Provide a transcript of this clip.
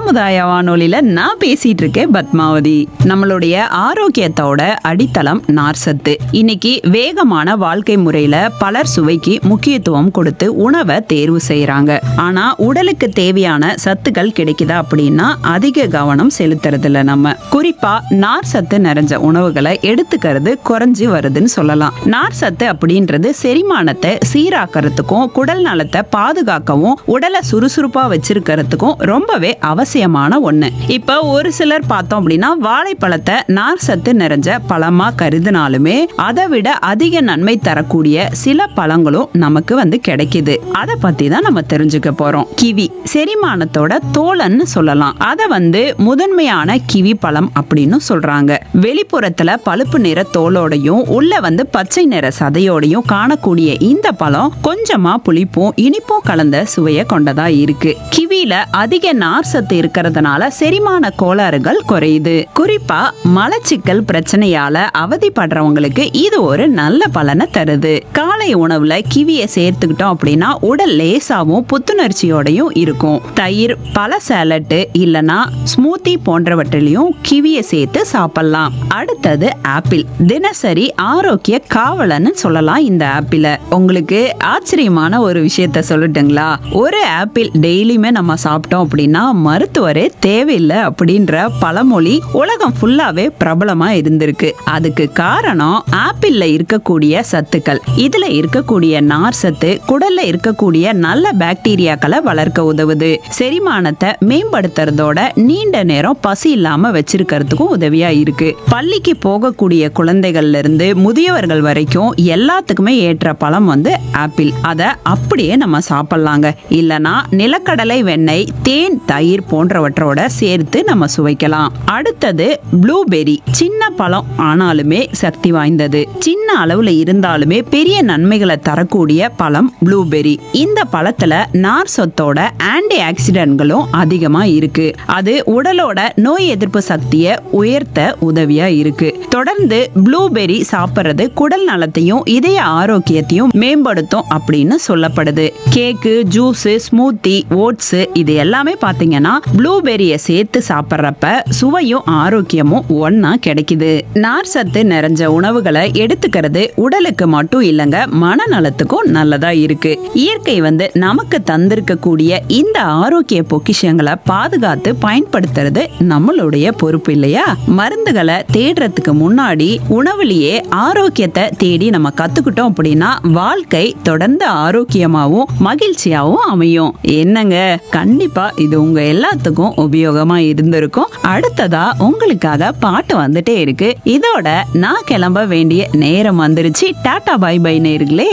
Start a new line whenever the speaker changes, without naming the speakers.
சமுதாய வானொலியில நான் பேசிட்டு இருக்கேன் பத்மாவதி நம்மளுடைய ஆரோக்கியத்தோட அடித்தளம் நார்சத்து இன்னைக்கு வேகமான வாழ்க்கை முறையில பலர் சுவைக்கு முக்கியத்துவம் கொடுத்து உணவை தேர்வு செய்யறாங்க ஆனா உடலுக்கு தேவையான சத்துக்கள் கிடைக்குதா அப்படின்னா அதிக கவனம் செலுத்துறது இல்ல நம்ம குறிப்பா நார் சத்து நிறைஞ்ச உணவுகளை எடுத்துக்கிறது குறைஞ்சு வருதுன்னு சொல்லலாம் நார் சத்து அப்படின்றது செரிமானத்தை சீராக்கிறதுக்கும் குடல் நலத்தை பாதுகாக்கவும் உடலை சுறுசுறுப்பா வச்சிருக்கிறதுக்கும் ரொம்பவே அவசியமான ஒண்ணு இப்ப ஒரு சிலர் பார்த்தோம் அப்படின்னா வாழைப்பழத்தை நார் சத்து நிறைஞ்ச பழமா கருதினாலுமே அதை விட அதிக நன்மை தரக்கூடிய சில பழங்களும் நமக்கு வந்து கிடைக்குது அதை பத்தி தான் நம்ம தெரிஞ்சுக்க போறோம் கிவி செரிமானத்தோட தோலன்னு சொல்லலாம் அதை வந்து முதன்மையான கிவி பழம் அப்படின்னு சொல்றாங்க வெளிப்புறத்துல பழுப்பு நிற தோலோடையும் உள்ள வந்து பச்சை நிற சதையோடையும் காணக்கூடிய இந்த பழம் கொஞ்சமா புளிப்பும் இனிப்பும் கலந்த சுவையை கொண்டதா இருக்கு கிவியில அதிக நார் சத்து இருக்கிறதுனால செரிமான கோளாறுகள் குறையுது குறிப்பா மலச்சிக்கல் பிரச்சனையால அவதிப்படுறவங்களுக்கு இது ஒரு நல்ல பலனை தருது காலை உணவுல கிவியை சேர்த்துக்கிட்டோம் அப்படின்னா உடல் லேசாவும் புத்துணர்ச்சியோடையும் இருக்கும் தயிர் பல சேலட்டு இல்லனா ஸ்மூத்தி போன்றவற்றிலையும் கிவியை சேர்த்து சாப்பிடலாம் அடுத்தது ஆப்பிள் தினசரி ஆரோக்கிய காவலன்னு சொல்லலாம் இந்த ஆப்பிள உங்களுக்கு ஆச்சரியமான ஒரு விஷயத்த சொல்லட்டுங்களா ஒரு ஆப்பிள் டெய்லியுமே நம்ம சாப்பிட்டோம் அப்படின்னா மருத்துவரே தேவையில்லை அப்படின்ற பழமொழி உலகம் ஃபுல்லாவே பிரபலமா இருந்திருக்கு அதுக்கு காரணம் ஆப்பிள்ல இருக்கக்கூடிய சத்துக்கள் இதுல இருக்கக்கூடிய நார் சத்து குடல்ல இருக்கக்கூடிய நல்ல பாக்டீரியாக்களை வளர்க்க உதவுது செரிமானத்தை மேம்படுத்துறதோட நீண்ட நேரம் பசி இல்லாம வச்சிருக்கிறதுக்கும் உதவியா இருக்கு பள்ளிக்கு போகக்கூடிய குழந்தைகள்ல இருந்து முதியவர்கள் வரைக்கும் எல்லாத்துக்குமே ஏற்ற பழம் வந்து ஆப்பிள் அதை அப்படியே நம்ம சாப்பிடலாங்க இல்லனா நிலக்கடலை வெண்ணெய் தேன் தயிர் போன்றவற்றோட சேர்த்து நம்ம சுவைக்கலாம் அடுத்தது ப்ளூபெர்ரி சின்ன பழம் ஆனாலுமே சக்தி வாய்ந்தது சின்ன அளவுல இருந்தாலுமே பெரிய நன்மைகளை தரக்கூடிய பழம் ப்ளூபெர்ரி இந்த பழத்துல நார் சொத்தோட ஆன்டி ஆக்சிடென்ட்களும் அதிகமா இருக்கு அது உடலோட நோய் எதிர்ப்பு சக்தியை உயர்த்த உதவியா இருக்கு தொடர்ந்து ப்ளூபெர்ரி சாப்பிடுறது குடல் நலத்தையும் இதய ஆரோக்கியத்தையும் மேம்படுத்தும் அப்படின்னு சொல்லப்படுது கேக்கு ஜூஸ் ஸ்மூத்தி ஓட்ஸ் இது எல்லாமே பாத்தீங்கன்னா ப்ளூபெர்ரியை சேர்த்து சாப்பிட்றப்ப சுவையும் ஆரோக்கியமும் ஒன்னா கிடைக்குது நார் சத்து நிறைஞ்ச உணவுகளை எடுத்துக்கிறது உடலுக்கு மட்டும் இல்லைங்க மனநலத்துக்கும் நல்லதா இருக்கு இயற்கை வந்து நமக்கு தந்திருக்கக்கூடிய இந்த ஆரோக்கிய பொக்கிஷங்களை பாதுகாத்து பயன்படுத்துறது நம்மளுடைய பொறுப்பு இல்லையா மருந்துகளை தேடுறதுக்கு முன்னாடி உணவுலயே ஆரோக்கியத்தை தேடி நம்ம கத்துக்கிட்டோம் அப்படின்னா வாழ்க்கை தொடர்ந்து ஆரோக்கியமாவும் மகிழ்ச்சியாவும் அமையும் என்னங்க கண்டிப்பா இது உங்க எல்லாத்துக்கும் உபயோகமா இருந்திருக்கும் அடுத்ததா உங்களுக்காக பாட்டு வந்துட்டே இருக்கு இதோட நான் கிளம்ப வேண்டிய நேரம் வந்துருச்சு டாடா பை பை நேர்களே